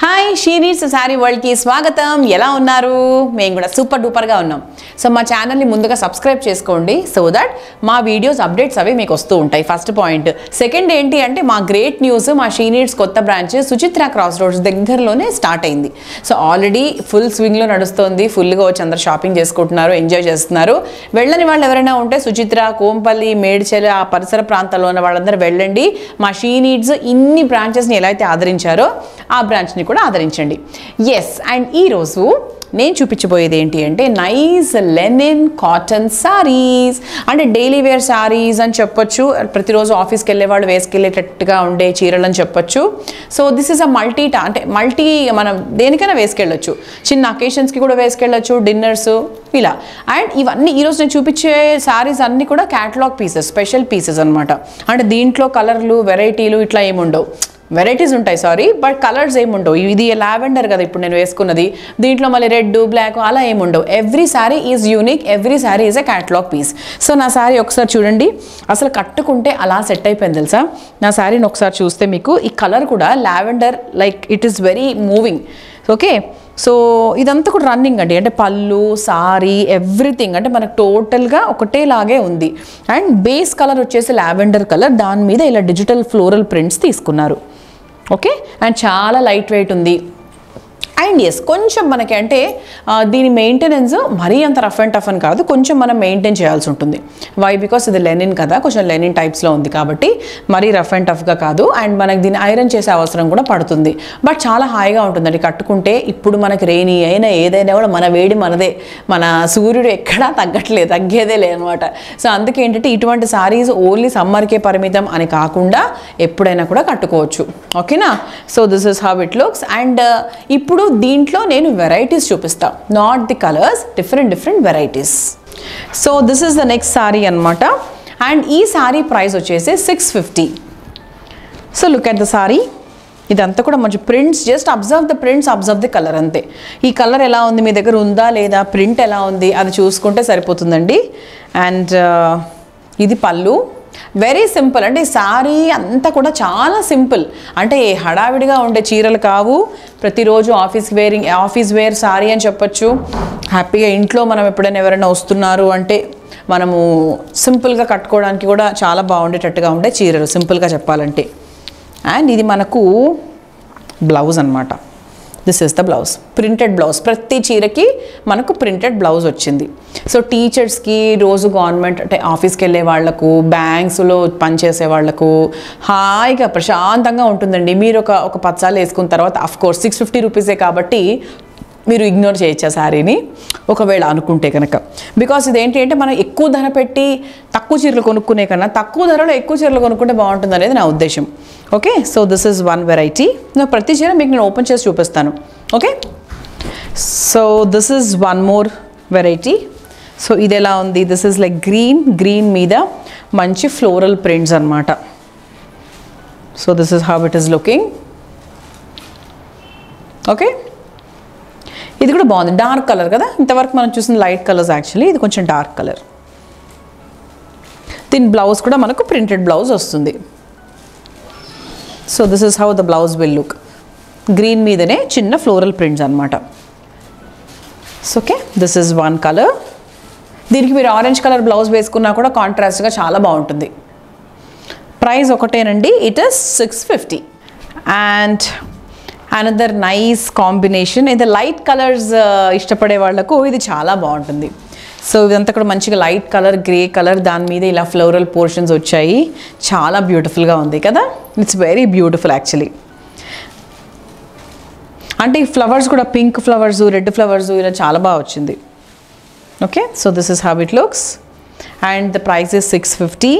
hi షీరీస్ sari వరల్డ్కి స్వాగతం ఎలా ఉన్నారు మేము కూడా సూపర్ డూపర్గా ఉన్నాం సో మా ఛానల్ని ముందుగా సబ్స్క్రైబ్ చేసుకోండి సో దట్ మా వీడియోస్ అప్డేట్స్ అవి మీకు వస్తూ ఉంటాయి ఫస్ట్ పాయింట్ సెకండ్ ఏంటి అంటే మా గ్రేట్ న్యూస్ మా షీనీడ్స్ కొత్త బ్రాంచ్ సుచిత్ర క్రాస్ రోడ్స్ దగ్గరలోనే స్టార్ట్ అయింది సో ఆల్రెడీ ఫుల్ స్వింగ్లో నడుస్తుంది ఫుల్గా వచ్చి అందరు షాపింగ్ చేసుకుంటున్నారు ఎంజాయ్ చేస్తున్నారు వెళ్ళని వాళ్ళు ఎవరైనా ఉంటే సుచిత్ర కోంపల్లి మేడ్చల్ ఆ పరిసర ప్రాంతాల్లో ఉన్న వాళ్ళందరూ వెళ్ళండి మా షీ నీడ్స్ ఇన్ని బ్రాంచెస్ని ఎలా అయితే ఆదరించారో ఆ బ్రాంచ్ని కూడా ఆదరించండి ఎస్ అండ్ ఈరోజు నేను చూపించబోయేది ఏంటి అంటే నైస్ లెనిన్ కాటన్ సారీస్ అంటే డైలీ వేర్ సారీస్ అని చెప్పొచ్చు ప్రతిరోజు ఆఫీస్కి వెళ్ళే వాళ్ళు వేసుకెళ్ళేటట్టుగా ఉండే చీరలు అని చెప్పొచ్చు so this is a multi టా అంటే మల్టీ మనం దేనికైనా వేసుకెళ్ళొచ్చు చిన్న అకేషన్స్కి కూడా వేసుకెళ్ళొచ్చు డిన్నర్స్ ఇలా అండ్ ఇవన్నీ ఈరోజు నేను చూపించే సారీస్ అన్నీ కూడా క్యాటలాగ్ పీసెస్ స్పెషల్ పీసెస్ అనమాట అంటే దీంట్లో కలర్లు వెరైటీలు ఇట్లా ఏముండవు వెరైటీస్ ఉంటాయి సారీ బట్ కలర్స్ ఏముండవు ఇది లావెండర్ కదా ఇప్పుడు నేను వేసుకున్నది దీంట్లో మళ్ళీ రెడ్ బ్లాక్ అలా ఏముండవు every saree is unique every saree is a catalogue piece so నా శారీ ఒకసారి చూడండి అసలు కట్టుకుంటే అలా సెట్ అయిపోయింది తెలుసా నా శారీని ఒకసారి చూస్తే మీకు ఈ కలర్ కూడా lavender like it is very moving okay so ఇదంతా కూడా రన్నింగ్ అండి అంటే పళ్ళు సారీ ఎవ్రీథింగ్ అంటే మనకు టోటల్గా ఒకటేలాగే ఉంది అండ్ బేస్ కలర్ వచ్చేసి లావెండర్ కలర్ దాని మీద ఇలా డిజిటల్ ఫ్లోరల్ ప్రింట్స్ తీసుకున్నారు ఓకే అండ్ చాలా లైట్ వెయిట్ ఉంది అండ్ ఎస్ కొంచెం మనకి అంటే ఆ, దీని మెయింటెనెన్స్ మరీ అంత రఫ్ అండ్ టఫ్ అని కాదు కొంచెం మనం మెయింటైన్ చేయాల్సి ఉంటుంది వై బికాస్ ఇది లెనిన్ కదా కొంచెం లెనిన్ టైప్స్లో ఉంది కాబట్టి మరీ రఫ్ అండ్ టఫ్గా కాదు అండ్ మనకి దీన్ని ఐరన్ చేసే అవసరం కూడా పడుతుంది బట్ చాలా హాయిగా ఉంటుందండి కట్టుకుంటే ఇప్పుడు మనకి రెయినీ అయినా ఏదైనా కూడా మన వేడి మనదే మన సూర్యుడు ఎక్కడా తగ్గట్లేదు తగ్గేదే లేదనమాట సో అందుకే ఏంటంటే ఇటువంటి సారీస్ ఓన్లీ సమ్మర్కే పరిమితం అని కాకుండా ఎప్పుడైనా కూడా కట్టుకోవచ్చు ఓకేనా so this is how it looks and ఇప్పుడు దీంట్లో నేను వెరైటీస్ చూపిస్తా not the colours different different varieties so this is the next saree అనమాట అండ్ ఈ సారీ ప్రైస్ వచ్చేసి six fifty so look at the saree ఇదంతా కూడా మంచి prints just observe the prints observe the colour అంతే ఈ కలర్ ఎలా ఉంది మీ దగ్గర ఉందా లేదా ప్రింట్ ఎలా ఉంది అది చూసుకుంటే సరిపోతుందండి అండ్ ఇది పళ్ళు వెరీ సింపుల్ అంటే ఈ సారీ అంతా కూడా చాలా సింపుల్ అంటే హడావిడిగా ఉండే చీరలు కావు ప్రతిరోజు office wearing office wear saree అని చెప్పొచ్చు హ్యాపీగా ఇంట్లో మనం ఎప్పుడైనా ఎవరైనా వస్తున్నారు అంటే మనము సింపుల్గా కట్టుకోవడానికి కూడా చాలా బాగుండేటట్టుగా ఉండే చీరలు సింపుల్గా చెప్పాలంటే అండ్ ఇది మనకు బ్లౌజ్ అనమాట this is the blouse printed blouse ప్రతి చీరకి మనకు ప్రింటెడ్ బ్లౌజ్ వచ్చింది సో టీచర్స్కి రోజు గవర్నమెంట్ అంటే ఆఫీస్కి వెళ్ళే వాళ్ళకు బ్యాంక్స్లో పనిచేసే వాళ్ళకు హాయిగా ప్రశాంతంగా ఉంటుందండి మీరు ఒక ఒక పచ్చాలు వేసుకున్న తర్వాత అఫ్ కోర్స్ సిక్స్ ఫిఫ్టీ రూపీసే కాబట్టి మీరు ఇగ్నోర్ చేయొచ్చు ఆ శారీని ఒకవేళ అనుకుంటే కనుక బికాస్ ఇదేంటి అంటే మనం ఎక్కువ ధర పెట్టి తక్కువ చీరలు కొనుక్కునే కన్నా తక్కువ ధరలో ఎక్కువ చీరలు కొనుక్కుంటే బాగుంటుంది అనేది నా ఉద్దేశం okay so this is one variety నా ప్రతి చీర మీకు నేను ఓపెన్ చేసి చూపిస్తాను okay so this is one more variety so ఇది ఎలా ఉంది this is like green green మీద మంచి ఫ్లోరల్ ప్రింట్స్ అనమాట so this is how it is looking okay ఇది కూడా బాగుంది డార్క్ కలర్ కదా ఇంతవరకు మనం చూసిన లైట్ కలర్స్ యాక్చువల్లీ ఇది కొంచెం డార్క్ కలర్ దీని బ్లౌజ్ కూడా మనకు ప్రింటెడ్ బ్లౌజ్ వస్తుంది so this is how the blouse will look green మీదనే చిన్న ఫ్లోరల్ ప్రింట్స్ అనమాట so okay this is one colour దీనికి మీరు ఆరెంజ్ కలర్ బ్లౌజ్ వేసుకున్నా కూడా కాంట్రాస్ట్గా చాలా బాగుంటుంది ప్రైస్ ఒకటేనండి it is six fifty and another nice combination ఇది లైట్ కలర్స్ ఇష్టపడే వాళ్ళకు ఇది చాలా బాగుంటుంది సో ఇదంతా కూడా మంచిగా లైట్ కలర్ గ్రే కలర్ దాని మీద ఇలా ఫ్లోరల్ పోర్షన్స్ వచ్చాయి చాలా బ్యూటిఫుల్గా ఉంది కదా ఇట్స్ వెరీ బ్యూటిఫుల్ యాక్చువల్లీ అంటే ఈ ఫ్లవర్స్ కూడా పింక్ ఫ్లవర్స్ రెడ్ ఫ్లవర్స్ ఇలా చాలా బాగా వచ్చింది okay so this is how it looks and the price is six fifty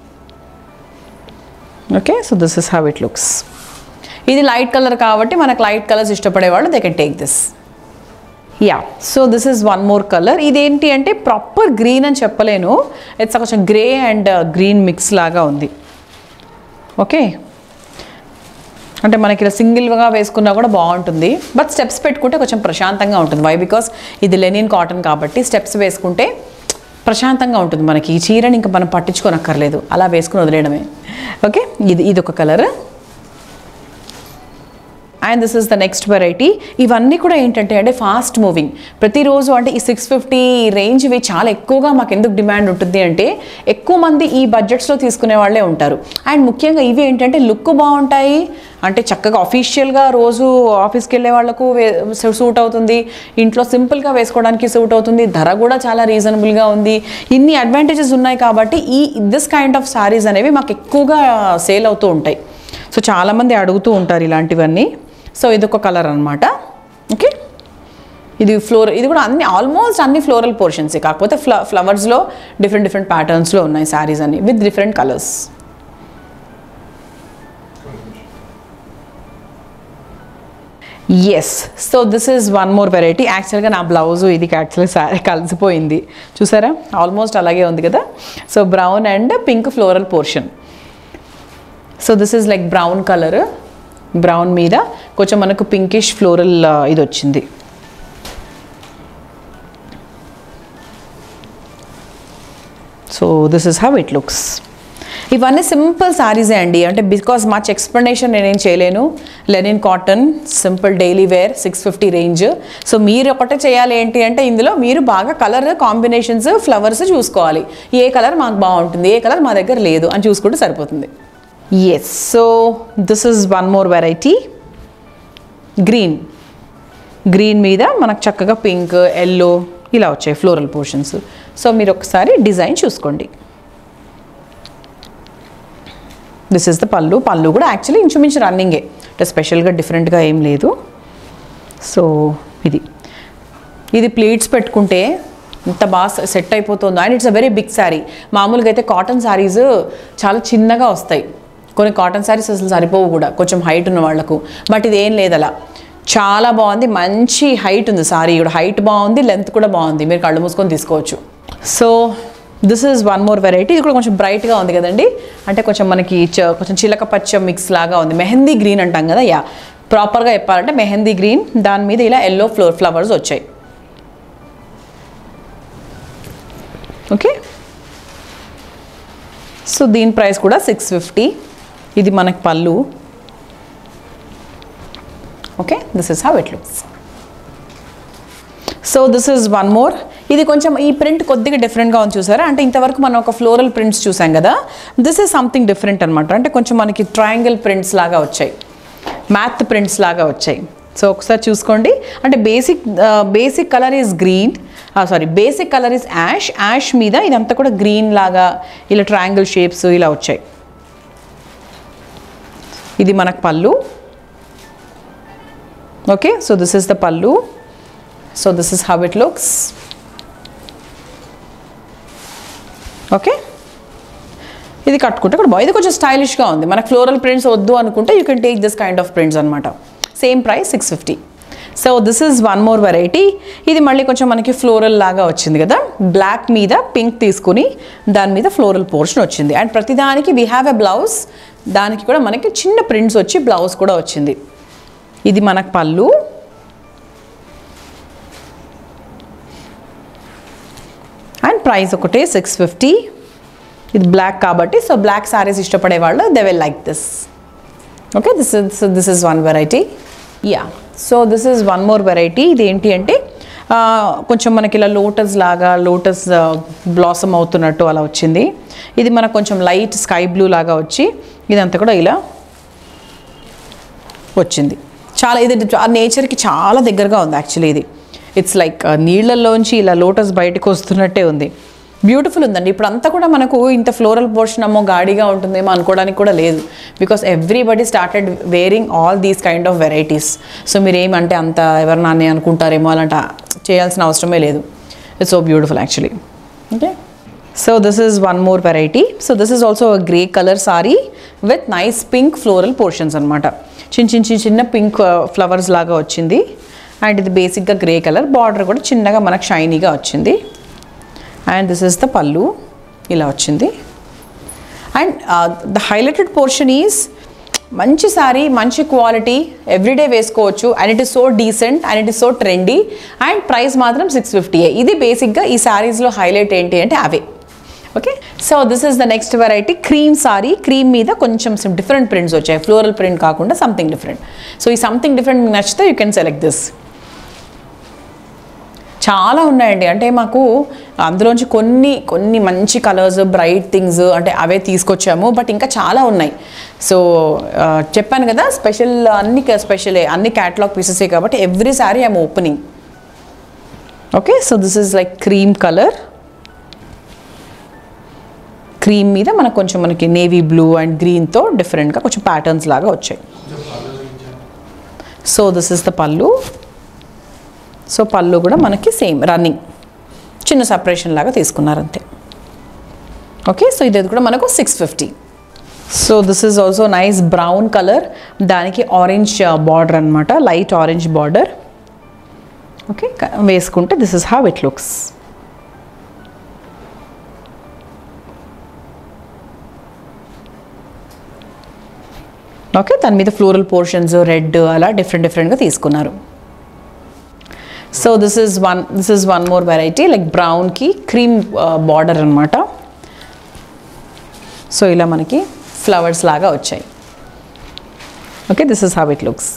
okay so this is how it looks ఇది లైట్ కలర్ కాబట్టి మనకు లైట్ కలర్స్ ఇష్టపడే వాళ్ళు they can take this yeah so this is one more colour ఇదేంటి అంటే proper green అని చెప్పలేను it's కొంచెం గ్రే అండ్ గ్రీన్ మిక్స్ లాగా ఉంది ఓకే అంటే మనకి ఇలా సింగిల్గా వేసుకున్నా కూడా బాగుంటుంది బట్ స్టెప్స్ పెట్టుకుంటే కొంచెం ప్రశాంతంగా ఉంటుంది వై బికాస్ ఇది లెనిన్ కాటన్ కాబట్టి స్టెప్స్ వేసుకుంటే ప్రశాంతంగా ఉంటుంది మనకి ఈ చీరని ఇంకా మనం పట్టించుకోనక్కర్లేదు అలా వేసుకుని వదిలేయడమే ఓకే ఇది ఇది ఒక colour and this is the next variety ఇవన్నీ కూడా ఏంటంటే అంటే ఫాస్ట్ మూవింగ్ ప్రతిరోజు అంటే ఈ సిక్స్ ఫిఫ్టీ రేంజ్ ఇవి చాలా ఎక్కువగా మాకు ఎందుకు డిమాండ్ ఉంటుంది అంటే ఎక్కువ మంది ఈ బడ్జెట్స్లో తీసుకునే వాళ్ళే ఉంటారు అండ్ ముఖ్యంగా ఇవి ఏంటంటే లుక్ బాగుంటాయి అంటే చక్కగా అఫీషియల్గా రోజు ఆఫీస్కి వెళ్ళే వాళ్ళకు సూట్ అవుతుంది ఇంట్లో సింపుల్గా వేసుకోవడానికి సూట్ అవుతుంది ధర కూడా చాలా రీజనబుల్గా ఉంది ఇన్ని అడ్వాంటేజెస్ ఉన్నాయి కాబట్టి ఈ దిస్ కైండ్ ఆఫ్ సారీస్ అనేవి మాకు ఎక్కువగా సేల్ అవుతూ ఉంటాయి సో చాలామంది అడుగుతూ ఉంటారు ఇలాంటివన్నీ సో ఇదొక కలర్ అనమాట ఓకే ఇది ఫ్లోర్ ఇది కూడా అన్ని ఆల్మోస్ట్ అన్ని ఫ్లోరల్ పోర్షన్స్ కాకపోతే ఫ్ల ఫ్లవర్స్లో డిఫరెంట్ డిఫరెంట్ ప్యాటర్న్స్లో ఉన్నాయి శారీస్ అన్ని with different colours yes so this is one more variety యాక్చువల్గా నా బ్లౌజ్ ఇది యాక్చువల్గా సారీ కలిసిపోయింది చూసారా ఆల్మోస్ట్ అలాగే ఉంది కదా so brown and pink floral portion so this is like brown colour brown మీద కొంచెం మనకు పింకిష్ ఫ్లోరల్ ఇది వచ్చింది so this is how it looks ఇవన్నీ సింపుల్ శారీసే అండి అంటే బికాస్ మచ్ ఎక్స్ప్లెనేషన్ నేనేం చేయలేను linen cotton simple daily wear six fifty range so మీరు ఒకటే చేయాలి ఏంటి అంటే ఇందులో మీరు బాగా కలర్ కాంబినేషన్స్ ఫ్లవర్స్ చూసుకోవాలి ఏ కలర్ మాకు బాగుంటుంది ఏ కలర్ మా దగ్గర లేదు అని చూసుకుంటే సరిపోతుంది yes so this is one more variety green green మీద మనకు చక్కగా పింక్ ఎల్లో ఇలా వచ్చాయి ఫ్లోరల్ పోర్షన్స్ సో మీరు ఒకసారి డిజైన్ చూసుకోండి దిస్ ఇస్ ద పళ్ళు పళ్ళు కూడా యాక్చువల్లీ ఇంచుమించు రన్నింగే అంటే స్పెషల్గా డిఫరెంట్గా ఏం లేదు సో ఇది ఇది ప్లీట్స్ పెట్టుకుంటే ఇంత బాగా సెట్ అయిపోతుందో and it's a very big saree మామూలుగా అయితే కాటన్ శారీస్ చాలా చిన్నగా వస్తాయి కొన్ని కాటన్ శారీస్ అసలు సరిపోవు కూడా కొంచెం హైట్ ఉన్న వాళ్ళకు బట్ ఇది ఏం లేదు అలా చాలా బాగుంది మంచి హైట్ ఉంది సారీ కూడా హైట్ బాగుంది లెంత్ కూడా బాగుంది మీరు కళ్ళు మూసుకొని తీసుకోవచ్చు so this is one more variety ఇది కూడా కొంచెం బ్రైట్గా ఉంది కదండి అంటే కొంచెం మనకి చ- కొంచెం చిలక పచ్చ మిక్స్ లాగా ఉంది మెహందీ గ్రీన్ అంటాం కదా యా ప్రాపర్గా చెప్పాలంటే మెహందీ గ్రీన్ దాని మీద ఇలా ఎల్లో ఫ్లోర్ ఫ్లవర్స్ వచ్చాయి ఓకే సో దీని ప్రైస్ కూడా సిక్స్ ఫిఫ్టీ ఇది మనకి pallu okay this is how it looks so this is one more ఇది కొంచెం ఈ ప్రింట్ కొద్దిగా డిఫరెంట్గా ఉంది చూసారా అంటే ఇంతవరకు మనం ఒక ఫ్లోరల్ ప్రింట్స్ చూసాం కదా దిస్ ఇస్ సంథింగ్ డిఫరెంట్ అనమాట అంటే కొంచెం మనకి ట్రయాంగిల్ ప్రింట్స్ లాగా వచ్చాయి మ్యాథ్ ప్రింట్స్ లాగా వచ్చాయి సో ఒకసారి చూసుకోండి అంటే basic basic colour is green sorry basic colour is ash ash మీద ఇదంతా కూడా గ్రీన్ లాగా ఇలా ట్రయాంగిల్ షేప్స్ ఇలా వచ్చాయి ఇది మనకు pallu okay so this is the pallu so this is how it looks okay ఇది కట్టుకుంటే కూడా బాగుంది ఇది కొంచెం స్టైలిష్గా ఉంది మనకు ఫ్లోరల్ ప్రింట్స్ వద్దు అనుకుంటే you can take this kind of prints అనమాట same price six fifty so this is one more variety ఇది మళ్ళీ కొంచెం మనకి ఫ్లోరల్ లాగా వచ్చింది కదా బ్లాక్ మీద పింక్ తీసుకుని దాని మీద ఫ్లోరల్ పోర్షన్ వచ్చింది అండ్ ప్రతిదానికి వీ హ్యావ్ ఎ బ్లౌజ్ దానికి కూడా మనకి చిన్న ప్రింట్స్ వచ్చి బ్లౌజ్ కూడా వచ్చింది ఇది మనకు పళ్ళు అండ్ ప్రైస్ ఒకటే సిక్స్ ఫిఫ్టీ ఇది బ్లాక్ కాబట్టి సో బ్లాక్ సారీస్ ఇష్టపడే వాళ్ళు they will like this okay this is this is one variety yeah so this is one more variety ఇది ఏంటి అంటే ఆ, కొంచెం మనకి ఇలా లోటస్ లాగా లోటస్ బ్లాసమ్ అవుతున్నట్టు అలా వచ్చింది ఇది మనకు కొంచెం లైట్ స్కై బ్లూ లాగా వచ్చి ఇదంతా కూడా ఇలా వచ్చింది చాలా ఇది ఆ నేచర్కి చాలా దగ్గరగా ఉంది యాక్చువల్లీ ఇది ఇట్స్ లైక్ నీళ్ళల్లోంచి ఇలా లోటస్ బయటకు వస్తున్నట్టే ఉంది బ్యూటిఫుల్ ఉందండి ఇప్పుడు అంతా కూడా మనకు ఇంత ఫ్లోరల్ పోర్షన్ అమ్మో గాడిగా ఉంటుందేమో అనుకోవడానికి కూడా లేదు because everybody started wearing all these kind of varieties so మీరు ఏమంటే అంత ఎవరు నాన్నే అనుకుంటారేమో అలాంటి చేయాల్సిన అవసరమే లేదు it's so beautiful actually okay so this is one more variety so this is also grey colour sari with nice pink floral portions అనమాట చిన్న చిన్న చిన్న చిన్న పింక్ ఫ్లవర్స్ లాగా వచ్చింది అండ్ ఇది బేసిక్గా గ్రే కలర్ బార్డర్ కూడా చిన్నగా మనకు షైనీగా వచ్చింది and this is the pallu ఇలా వచ్చింది and the highlighted portion is మంచి సారీ మంచి క్వాలిటీ ఎవ్రీడే వేసుకోవచ్చు and it is so decent and it is so trendy and price మాత్రం సిక్స్ ఫిఫ్టీయే ఇది బేసిక్గా ఈ శారీస్లో హైలైట్ ఏంటి అంటే అవే okay so this is the next variety cream sari cream మీద కొంచెం డిఫరెంట్ ప్రింట్స్ వచ్చాయి ఫ్లోరల్ ప్రింట్ కాకుండా సంథింగ్ డిఫరెంట్ సో ఈ సంథింగ్ డిఫరెంట్ మీకు నచ్చితే యూ కెన్ సెలెక్ట్ దిస్ చాలా ఉన్నాయండి అంటే మాకు అందులోంచి కొన్ని కొన్ని మంచి కలర్స్ బ్రైట్ థింగ్స్ అంటే అవే తీసుకొచ్చాము బట్ ఇంకా చాలా ఉన్నాయి సో ఆ, చెప్పాను కదా స్పెషల్ అన్ని స్పెషలే అన్ని క్యాటలాగ్ పీసెసే కాబట్టి every sari I'm opening okay so this is like cream colour cream మీద మనకు కొంచెం మనకి నేవీ బ్లూ అండ్ గ్రీన్తో డిఫరెంట్గా కొంచెం ప్యాటర్న్స్ లాగా వచ్చాయి so this is the pallu so pallu కూడా మనకి సేమ్ రన్నింగ్ చిన్న సపరేషన్ లాగా తీసుకున్నారు అంతే ఓకే సో ఇది కూడా మనకు six fifty so this is also nice brown colour దానికి ఆరెంజ్ బార్డర్ అనమాట లైట్ ఆరెంజ్ బార్డర్ ఓకే వేసుకుంటే this is how it looks okay దాని మీద ఫ్లోరల్ పోర్షన్స్ రెడ్ అలా డిఫరెంట్ డిఫరెంట్గా తీసుకున్నారు so this is one this is one more variety like బ్రౌన్కి cream border అనమాట సో ఇలా మనకి ఫ్లవర్స్ లాగా వచ్చాయి okay this is how it looks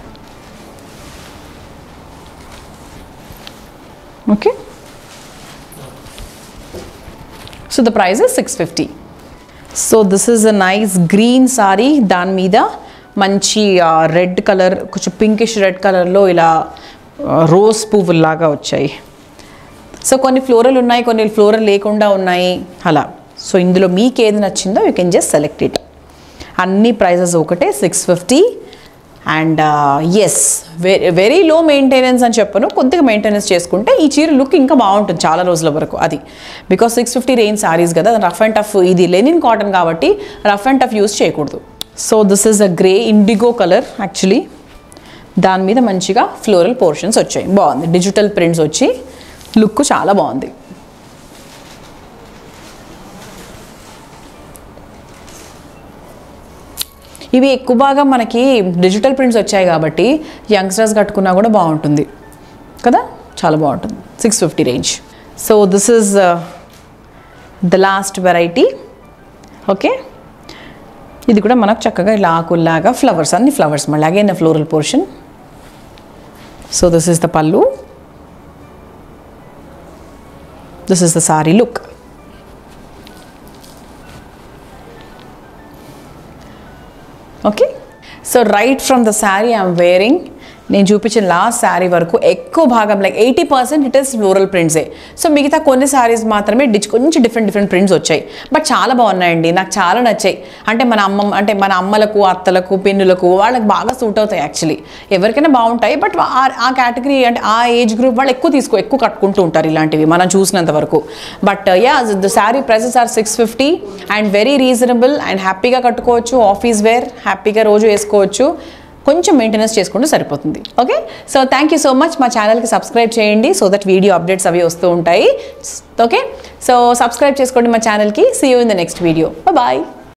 okay so the price is six fifty so this is a nice green sari దాని మీద మంచి red colour కొంచెం పింకిష్ రెడ్ కలర్లో ఇలా రోజ్ పువ్వుల్లాగా వచ్చాయి సో కొన్ని ఫ్లోరల్ ఉన్నాయి కొన్ని ఫ్లోరల్ లేకుండా ఉన్నాయి అలా సో ఇందులో మీకు ఏది నచ్చిందో you can just select it అన్ని ప్రైజెస్ ఒకటే six fifty and is very very low maintenance అని చెప్పను కొద్దిగా మెయింటెనెన్స్ చేసుకుంటే ఈ చీర లుక్ ఇంకా బాగుంటుంది చాలా రోజుల వరకు అది because six fifty range saris కదా రఫ్ అండ్ టఫ్ ఇది లెనిన్ కాటన్ కాబట్టి రఫ్ అండ్ టఫ్ యూస్ చేయకూడదు so this is a grey indigo colour actually దాని మీద మంచిగా ఫ్లోరల్ పోర్షన్స్ వచ్చాయి బాగుంది డిజిటల్ ప్రింట్స్ వచ్చి లుక్ చాలా బాగుంది ఇవి ఎక్కువ బాగా మనకి డిజిటల్ ప్రింట్స్ వచ్చాయి కాబట్టి యంగ్స్టర్స్ కట్టుకున్నా కూడా బాగుంటుంది కదా చాలా బాగుంటుంది six fifty range so this is the last variety okay ఇది కూడా మనకు చక్కగా ఇలా ఆకుల్లాగా ఫ్లవర్స్ అన్ని ఫ్లవర్స్ మళ్ళీ again floral portion so this is the pallu this is the sari look okay so right from the sari I'm wearing నేను చూపించిన లాస్ట్ శారీ వరకు ఎక్కువ భాగం like eighty percent it is floral ప్రింట్సే సో మిగతా కొన్ని శారీస్ మాత్రమే డిచ్ కొంచెం డిఫరెంట్ డిఫరెంట్ ప్రింట్స్ వచ్చాయి బట్ చాలా బాగున్నాయండి నాకు చాలా నచ్చాయి అంటే మన అమ్మ అంటే మన అమ్మలకు అత్తలకు పిన్నులకు వాళ్ళకి బాగా సూట్ అవుతాయి యాక్చువల్లీ ఎవరికైనా బాగుంటాయి బట్ ఆ కేటగిరీ అంటే ఆ ఏజ్ గ్రూప్ వాళ్ళు ఎక్కువ తీసుకో ఎక్కువ కట్టుకుంటూ ఉంటారు ఇలాంటివి మనం చూసినంత వరకు but yeah the sari prices are six fifty and very reasonable and హ్యాపీగా కట్టుకోవచ్చు ఆఫీస్ వేర్ హ్యాపీగా రోజు వేసుకోవచ్చు కొంచెం మెయింటెనెన్స్ చేసుకుంటే సరిపోతుంది okay so thank you so much మా ఛానల్కి సబ్స్క్రైబ్ చేయండి సో దట్ వీడియో అప్డేట్స్ అవి వస్తూ ఉంటాయి ఓకే సో సబ్స్క్రైబ్ చేసుకోండి మా ఛానల్కి see you in the next video bye